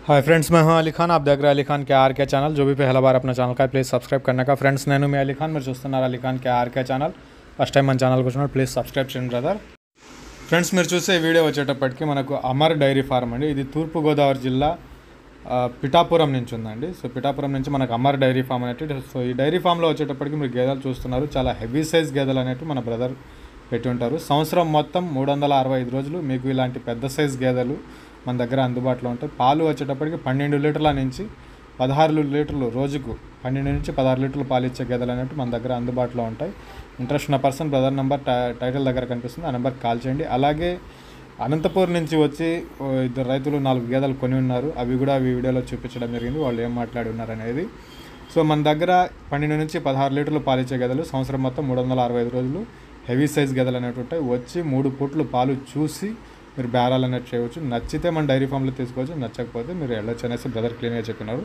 hi friends मैं हूं अली खान आप देख रहे हैं अली खान के आर के चैनल जो भी पहला बार अपना ఛానల్ का ప్లీజ్ సబ్స్క్రైబ్ करने का ఫ్రెండ్స్ నేను మీ అలీ ఖాన్ మీరు చూస్తున్నారు Ali Khan K RK channel first time మన ఛానల్కి వచ్చినప్పుడు ప్లీజ్ సబ్స్క్రైబ్ చేయండి బ్రదర్ ఫ్రెండ్స్ మీరు చూసే ఈ వీడియో వచ్చేటప్పటికి మనకు అమర్ డైరీ ఫార్మ్ అండి ఇది తూర్పుగోదావరి జిల్లా ఆ, పిఠాపురం నుంచి ఉందండి సో పిఠాపురం నుంచి మనకు అమర్ డైరీ ఫామ్ అనేటి సో ఈ డైరీ ఫామ్లో వచ్చేటప్పటికి మీరు గేదెలు చూస్తున్నారు చాలా హెవీ సైజ్ గేదెలు అనేవి మన బ్రదర్ పెట్టి ఉంటారు సంవత్సరం మొత్తం మూడు వందల అరవై ఐదు రోజులు మీకు ఇలాంటి పెద్ద సైజ్ గేదెలు మన దగ్గర అందుబాటులో ఉంటాయి పాలు వచ్చేటప్పటికి పన్నెండు లీటర్ల నుంచి పదహారు లీటర్లు రోజుకు పన్నెండు నుంచి పదహారు లీటర్లు పాలు ఇచ్చే గేదెలు అనేవి మన దగ్గర అందుబాటులో ఉంటాయి ఇంట్రెస్ట్ ఉన్న పర్సన్ బ్రదర్ నెంబర్ టైటిల్ దగ్గర కనిపిస్తుంది ఆ నెంబర్కి కాల్ చేయండి అలాగే అనంతపూర్ నుంచి వచ్చి ఓ ఇద్దరు రైతులు నాలుగు గేదెలు కొని ఉన్నారు అవి కూడా ఈ వీడియోలో చూపించడం జరిగింది వాళ్ళు ఏం మాట్లాడి ఉన్నారు అనేది సో మన దగ్గర పన్నెండు నుంచి పదహారు లీటర్లు పాలిచ్చే గేదెలు సంవత్సరం మొత్తం మూడు వందల అరవై ఐదు రోజులు హెవీ సైజ్ గేదెలు అనేవి ఉంటాయి వచ్చి మూడు పూట్లు పాలు చూసి మీరు బేరాలు అనేది చేయవచ్చు నచ్చితే మన డైరీ ఫామ్లో తీసుకోవచ్చు నచ్చకపోతే మీరు వెళ్ళొచ్చు అనేసి బ్రదర్ క్లీన్గా చెప్పినారు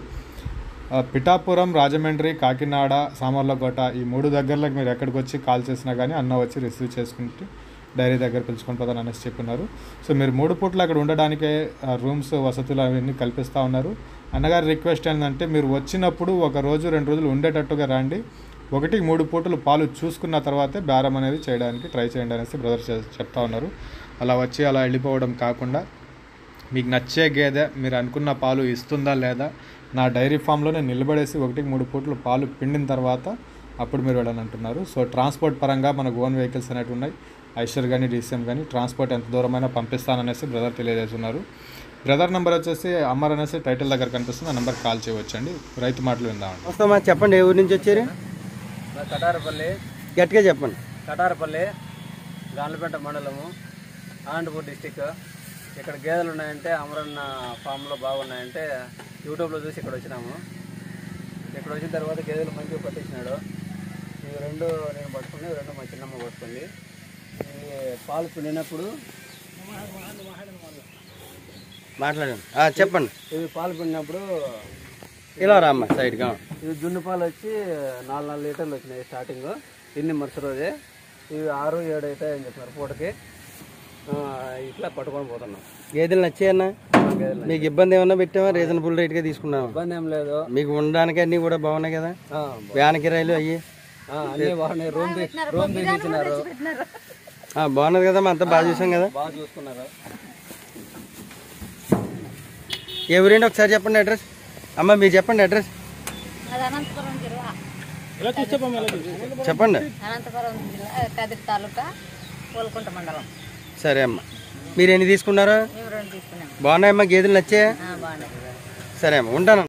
ఆ, పిఠాపురం రాజమండ్రి కాకినాడ సామర్లకోట ఈ మూడు దగ్గరలకు మీరు ఎక్కడికి వచ్చి కాల్ చేసినా కానీ అన్న వచ్చి రిసీవ్ చేసుకుంటే డైరీ దగ్గర పిలుచుకొని పోతాను అనేసి చెప్పినారు సో మీరు మూడు పూట్లు అక్కడ ఉండడానికే ఆ, రూమ్స్ వసతులు అవన్నీ కల్పిస్తూ ఉన్నారు అన్నగారి రిక్వెస్ట్ ఏంటంటే మీరు వచ్చినప్పుడు ఒక రోజు రెండు రోజులు ఉండేటట్టుగా రండి ఒకటి మూడు పూటలు పాలు చూసుకున్న తర్వాతే బేరం అనేది చేయడానికి ట్రై చేయండి అనేసి బ్రదర్ చెప్తా ఉన్నారు అలా వచ్చి అలా వెళ్ళిపోవడం కాకుండా మీకు నచ్చే గేదె మీరు అనుకున్న పాలు ఇస్తుందా లేదా నా డైరీ ఫామ్లోనే నిలబడేసి ఒకటికి మూడు పూటలు పాలు పిండిన తర్వాత అప్పుడు మీరు వెళ్ళని అంటున్నారు సో ట్రాన్స్పోర్ట్ పరంగా మనకు ఓన్ వెహికల్స్ అనేవి ఉన్నాయి ఐషర్ కానీ డీసీఎం కానీ ట్రాన్స్పోర్ట్ ఎంత దూరమైనా పంపిస్తాననేసి బ్రదర్ తెలియజేస్తున్నారు బ్రదర్ నెంబర్ వచ్చేసి అమ్మర్ అనేసి టైటిల్ దగ్గర కనిపిస్తుంది ఆ నెంబర్ కాల్ చేయవచ్చండి రైతు మాటలు విందామండి వస్తామా చెప్పండి ఏ ఊరి నుంచి వచ్చారు మా కటారపల్లి గట్టిగా చెప్పండి కటారపల్లి గాన్లపేట మండలము అనంతపూర్ డిస్టిక్ ఇక్కడ గేదెలు ఉన్నాయంటే అమరన్న ఫామ్లో బాగున్నాయంటే యూట్యూబ్లో చూసి ఇక్కడ వచ్చినాము ఇక్కడ వచ్చిన తర్వాత గేదెలు మంచిగా పట్టించినాడు ఇవి రెండు నేను పట్టుకుని ఇవి రెండు మా చిన్నమ్మ పట్టుకుంది ఇవి పాలు పిండినప్పుడు మాట్లాడండి ఆ, చెప్పండి ఇవి పాలు పిండినప్పుడు ఇలా రామ్మా సైడ్గా ఇవి జున్ను పాలు వచ్చి నాలుగు నాలుగు లీటర్లు వచ్చినాయి స్టార్టింగ్ ఇన్ని మరుసటి రోజే ఇవి ఆరు ఏడు అవుతాయి అని చెప్పినారు పూటకి ఆ, ఇట్లా పట్టుకొని పోతున్నాం గేదెలు నచ్చాయన్నా గేదెలు మీకు ఇబ్బంది ఏమన్నా పెట్టామా రీజనబుల్ రేట్గా తీసుకున్నాము ఇబ్బంది ఏం లేదు మీకు ఉండడానికి అన్నీ కూడా బాగున్నాయి కదా ఆ, వ్యాన్ కిరాయిలు అయ్యి ఆ, అన్నీ బాగున్నాయి రూమ్ తీ- రూమ్ తీసిచ్చినారు ఆ, బాగున్నది కదా అంతా బాగా చూసాం కదా బాగా చూసుకున్నారు ఏ ఊరేంటి ఒకసారి చెప్పండి అడ్రస్ అమ్మ మీరు చెప్పండి అడ్రస్ అది అనంతపురం జిల్లా చెప్పండి అనంతపురం జిల్లా కదిరి తాలూకా కోలుకుంట మండలం సరే అమ్మ మీరు ఎన్ని తీసుకున్నారు మేము రెండు తీసుకున్నాం బాగున్నాయమ్మా గేదెలు నచ్చాయా బాగున్నాయి సరే అమ్మ ఉంటాను